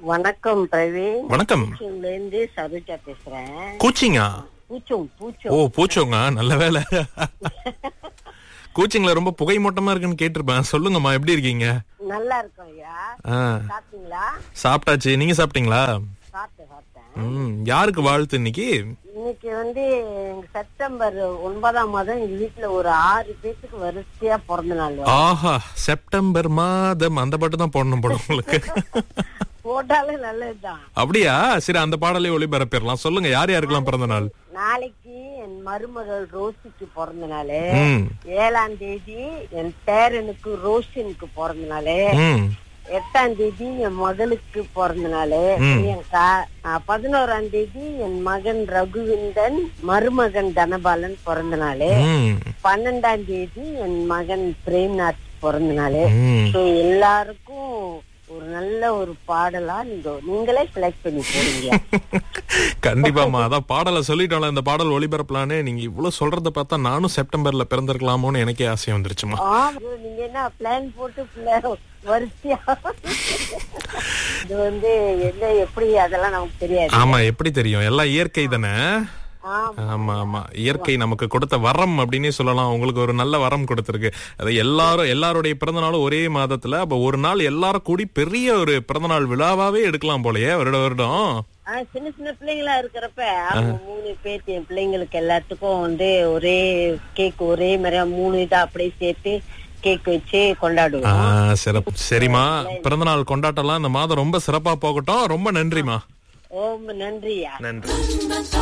வணக்கம் பிரவீன் வணக்கம் பூச்சூங்ல இருந்து சரோஜா பேசுறேன் கூச்சிங்கா பூச்சோங் ஓ பூச்சோங் பூச்சோங்க நல்ல வேலை கூச்சிங்ல ரொம்ப புகை மூட்டமா இருக்குன்னு கேட்டிருப்பேன் சொல்லுங்கம்மா எப்படி இருக்கீங்க நல்லா இருக்கும் ஐயா ஆ, சாப்பிட்டீங்களா சாப்பிட்டாச்சு நீங்க சாப்பிட்டீங்களா சாப்பிட்டேன் சாப்பிட்டேன் ம் யாருக்கு வாழ்த்து இன்னைக்கு இன்னைக்கு வந்து எங்க செப்டம்பர் ஒன்பதாம் மாதம் எங்க வீட்டுல ஒரு ஆறு பேத்துக்கு வரிசையா பிறந்த நாள் ஆஹா செப்டம்பர் மாதம் அந்த பாட்டு தான் போடணும் போல உங்களுக்கு போட்டாலும் நல்லதுதான் அப்படியா சரி அந்த பாடலே ஒளிபரப்பிடலாம் சொல்லுங்க யார் யாருக்கெல்லாம் பிறந்த நாள் நாளைக்கு என் மருமகள் ரோசிக்கு பிறந்த நாள் ம் ஏழாம் தேதி என் பேரனுக்கு ரோஷனுக்கு பிறந்த நாள் ம் எட்டாம் தேதி என் மகளுக்கு பிறந்த நாள் பிரியங்கா ஆஹ், பதினோராம் தேதி என் மகன் ரகுவிந்தன் மருமகன் தனபாலன் பிறந்த நாள் ம் பன்னெண்டாம் தேதி என் மகன் பிரேம்நாத் பிறந்த நாள் ம் So, எல்லாருக்கும் ஒரு நல்ல ஒரு பாடலா நீங்க நீங்களே செலக்ட் பண்ணி போடுங்க கண்டிப்பாமா அதான் பாடலை சொல்லிட்டோம்ல இந்த பாடல் ஒளிபரப்பலான்னு நீங்க இவ்வளவு சொல்றத பார்த்தா நானும் செப்டம்பர்ல பிறந்திருக்கலாமோன்னு எனக்கே ஆசை வந்துருச்சுமா ஆமா, நீங்க என்ன பிளான் போட்டு பிள்ளை வரிசையா இது வந்து என்ன எப்படி அதெல்லாம் நமக்கு தெரியாது ஆமா எப்படி தெரியும் எல்லாம் இயற்கை தானே ஆமா ஆமா ஆமா இயற்கை நமக்கு கொடுத்த வரம் அப்படின்னே சொல்லலாம் உங்களுக்கு ஒரு நல்ல வரம் கொடுத்திருக்கு அது எல்லாரும் எல்லாருடைய பிறந்த நாளும் ஒரே மாதத்துல அப்ப ஒரு நாள் எல்லாரும் கூடி பெரிய ஒரு பிறந்த நாள் விழாவாவே எடுக்கலாம் போலயே வருட வருடம் ஆஹ் சின்ன சின்ன பிள்ளைங்களா இருக்கிறப்ப அவங்க மூணு பேர் என் பிள்ளைங்களுக்கு எல்லாத்துக்கும் வந்து ஒரே கேக் ஒரே மாதிரியா மூணு இதா அப்படியே சேர்த்து கேக் வச்சு கொண்டாடுவோம் ஆஹ் சிறப்பு சரிம்மா பிறந்த நாள் கொண்டாட்டம்லாம் இந்த மாதம் ரொம்ப சிறப்பா போகட்டும் ரொம்ப நன்றிமா ஓம் நன்றியா நன்றி